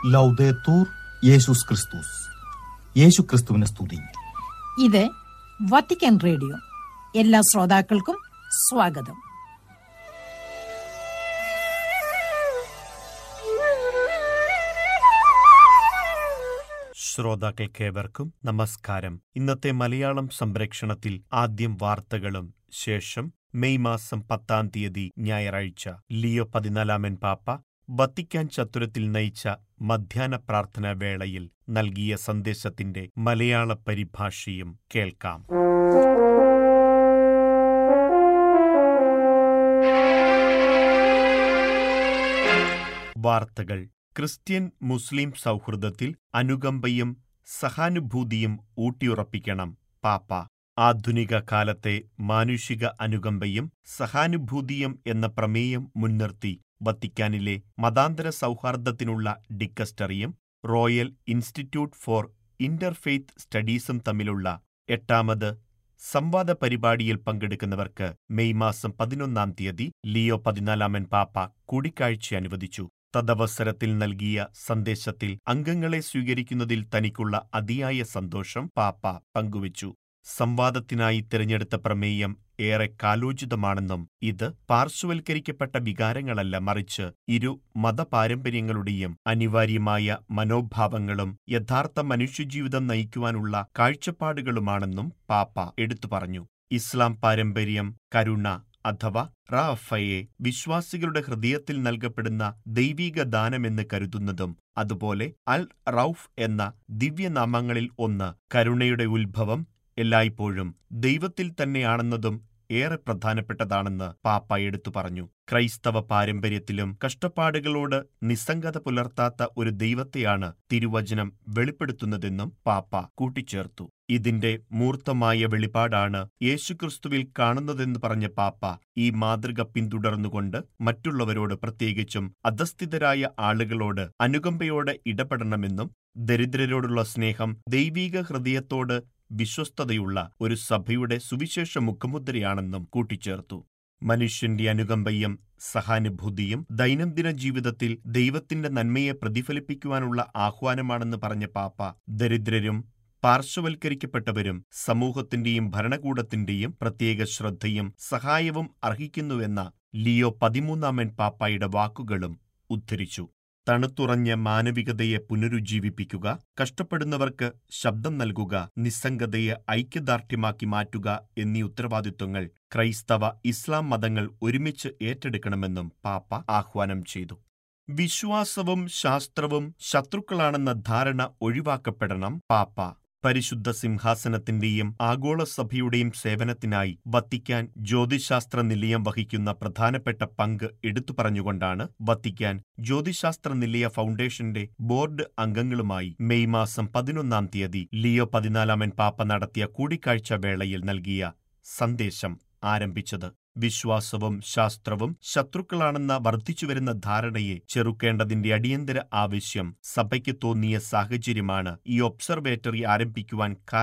ലൗദേത്തൂർ യേശുസ് ക്രിസ്തുസ് യേശു ക്രിസ്തുവിനെ സ്തുതി ഇത് വത്തിക്കാൻ റേഡിയോ എല്ലാ ശ്രോതാക്കൾക്കും സ്വാഗതം ശ്രോതാക്കൾക്കേവർക്കും നമസ്കാരം ഇന്നത്തെ മലയാളം സംപ്രേക്ഷണത്തിൽ ആദ്യം വാർത്തകളും ശേഷം മെയ് മാസം പത്താം തീയതി ഞായറാഴ്ച ലിയോ പതിനാലാമൻ പാപ്പ വത്തിക്കാൻ ചത്തുരത്തിൽ നയിച്ച മധ്യാഹ്ന പ്രാർത്ഥനാ വേളയിൽ നൽകിയ സന്ദേശത്തിന്റെ മലയാള പരിഭാഷയും കേൾക്കാം വാർത്തകൾ ക്രിസ്ത്യൻ മുസ്ലിം സൗഹൃദത്തിൽ അനുകമ്പയും സഹാനുഭൂതിയും ഊട്ടിയുറപ്പിക്കണം പാപ്പ ആധുനിക കാലത്തെ മാനുഷിക അനുകമ്പയും സഹാനുഭൂതിയും എന്ന പ്രമേയം മുൻനിർത്തി വത്തിക്കാനിലെ മതാന്തര സൗഹാർദ്ദത്തിനുള്ള ഡിക്കസ്റ്ററിയും റോയൽ ഇൻസ്റ്റിറ്റ്യൂട്ട് ഫോർ ഇന്റർഫെയ്ത്ത് സ്റ്റഡീസും തമ്മിലുള്ള എട്ടാമത് സംവാദ പരിപാടിയിൽ പങ്കെടുക്കുന്നവർക്ക് മെയ് മാസം പതിനൊന്നാം തീയതി ലിയോ പതിനാലാമൻ പാപ്പ കൂടിക്കാഴ്ച അനുവദിച്ചു തദവസരത്തിൽ നൽകിയ സന്ദേശത്തിൽ അംഗങ്ങളെ സ്വീകരിക്കുന്നതിൽ തനിക്കുള്ള അതിയായ സന്തോഷം പാപ്പ പങ്കുവച്ചു സംവാദത്തിനായി തിരഞ്ഞെടുത്ത പ്രമേയം ഏറെ കാലോചിതമാണെന്നും ഇത് പാർശ്വവൽക്കരിക്കപ്പെട്ട വികാരങ്ങളല്ല മറിച്ച് ഇരു മതപാരമ്പര്യങ്ങളുടെയും അനിവാര്യമായ മനോഭാവങ്ങളും യഥാർത്ഥ മനുഷ്യജീവിതം നയിക്കുവാനുള്ള കാഴ്ചപ്പാടുകളുമാണെന്നും പാപ്പ എടുത്തു പറഞ്ഞു ഇസ്ലാം പാരമ്പര്യം കരുണ അഥവാ റാഫയെ വിശ്വാസികളുടെ ഹൃദയത്തിൽ നൽകപ്പെടുന്ന ദൈവീക ദാനമെന്ന് കരുതുന്നതും അതുപോലെ അൽ റൌഫ് എന്ന ദിവ്യനാമങ്ങളിൽ ഒന്ന് കരുണയുടെ ഉത്ഭവം എല്ലായ്പ്പോഴും ദൈവത്തിൽ തന്നെയാണെന്നതും ഏറെ പ്രധാനപ്പെട്ടതാണെന്ന് പാപ്പ എടുത്തു പറഞ്ഞു ക്രൈസ്തവ പാരമ്പര്യത്തിലും കഷ്ടപ്പാടുകളോട് നിസ്സംഗത പുലർത്താത്ത ഒരു ദൈവത്തെയാണ് തിരുവചനം വെളിപ്പെടുത്തുന്നതെന്നും പാപ്പ കൂട്ടിച്ചേർത്തു ഇതിന്റെ മൂർത്തമായ വെളിപാടാണ് യേശുക്രിസ്തുവിൽ കാണുന്നതെന്ന് പറഞ്ഞ പാപ്പ ഈ മാതൃക പിന്തുടർന്നുകൊണ്ട് മറ്റുള്ളവരോട് പ്രത്യേകിച്ചും അധസ്ഥിതരായ ആളുകളോട് അനുകമ്പയോടെ ഇടപെടണമെന്നും ദരിദ്രരോടുള്ള സ്നേഹം ദൈവീക ഹൃദയത്തോട് വിശ്വസ്തതയുള്ള ഒരു സഭയുടെ സുവിശേഷ മുഖമുദ്രയാണെന്നും കൂട്ടിച്ചേർത്തു മനുഷ്യന്റെ അനുകമ്പയും സഹാനുഭൂതിയും ദൈനംദിന ജീവിതത്തിൽ ദൈവത്തിന്റെ നന്മയെ പ്രതിഫലിപ്പിക്കുവാനുള്ള ആഹ്വാനമാണെന്ന് പറഞ്ഞ പാപ്പ ദരിദ്രരും പാർശ്വവൽക്കരിക്കപ്പെട്ടവരും സമൂഹത്തിന്റെയും ഭരണകൂടത്തിന്റെയും പ്രത്യേക ശ്രദ്ധയും സഹായവും അർഹിക്കുന്നുവെന്ന ലിയോ പതിമൂന്നാമൻ പാപ്പായുടെ വാക്കുകളും ഉദ്ധരിച്ചു തണുത്തുറഞ്ഞ മാനവികതയെ പുനരുജ്ജീവിപ്പിക്കുക കഷ്ടപ്പെടുന്നവർക്ക് ശബ്ദം നൽകുക നിസ്സംഗതയെ ഐക്യദാർഢ്യമാക്കി മാറ്റുക എന്നീ ഉത്തരവാദിത്വങ്ങൾ ക്രൈസ്തവ ഇസ്ലാം മതങ്ങൾ ഒരുമിച്ച് ഏറ്റെടുക്കണമെന്നും പാപ്പ ആഹ്വാനം ചെയ്തു വിശ്വാസവും ശാസ്ത്രവും ശത്രുക്കളാണെന്ന ധാരണ ഒഴിവാക്കപ്പെടണം പാപ്പ പരിശുദ്ധ സിംഹാസനത്തിന്റെയും ആഗോള സഭയുടെയും സേവനത്തിനായി വത്തിക്കാൻ ജ്യോതിശാസ്ത്ര നിലയം വഹിക്കുന്ന പ്രധാനപ്പെട്ട പങ്ക് എടുത്തു പറഞ്ഞുകൊണ്ടാണ് വത്തിക്കാൻ ജ്യോതിശാസ്ത്ര നിലയ ഫൗണ്ടേഷന്റെ ബോർഡ് അംഗങ്ങളുമായി മെയ് മാസം പതിനൊന്നാം തീയതി ലിയോ പതിനാലാമൻ പാപ്പ നടത്തിയ കൂടിക്കാഴ്ച വേളയിൽ നൽകിയ സന്ദേശം ആരംഭിച്ചത് വിശ്വാസവും ശാസ്ത്രവും ശത്രുക്കളാണെന്ന വർദ്ധിച്ചുവരുന്ന ധാരണയെ ചെറുക്കേണ്ടതിന്റെ അടിയന്തര ആവശ്യം സഭയ്ക്ക് തോന്നിയ സാഹചര്യമാണ് ഈ ഒബ്സർവേറ്ററി ആരംഭിക്കുവാൻ